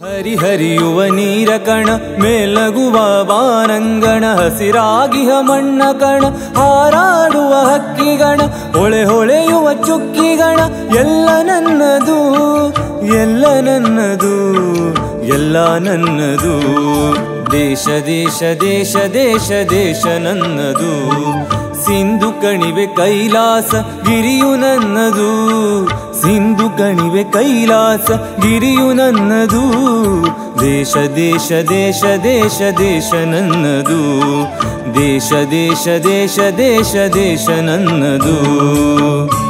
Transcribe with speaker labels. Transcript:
Speaker 1: ಹರಿಹರಿಯುವ ನೀರ ಕಣ ಮೇಲಗುವ ಬಾನಂಗಣ ಹಸಿರಾಗಿಹ ಮಣ್ಣ ಕಣ ಹಾರಾಡುವ ಹಕ್ಕಿಗಣ ಹೊಳೆ ಹೊಳೆಯುವ ಚುಕ್ಕಿಗಣ ಎಲ್ಲ ನನ್ನದು ಎಲ್ಲ ನನ್ನದು ಎಲ್ಲ ನನ್ನದು ದೇಶ ದೇಶ ದೇಶ ದೇಶ ದೇಶ ನನ್ನದು ಸಿಂಧು ಕಣಿವೆ ಕೈಲಾಸ ಗಿರಿಯು ನನ್ನದು ಸಿಂಧು ಕಣಿವೆ ಕೈಲಾಸ ಗಿರಿಯು ನನ್ನದು ದೇಶ ದೇಶ ದೇಶ ದೇಶ ದೇಶ ನನ್ನದು ದೇಶ ದೇಶ ದೇಶ ದೇಶ ದೇಶ ನನ್ನದು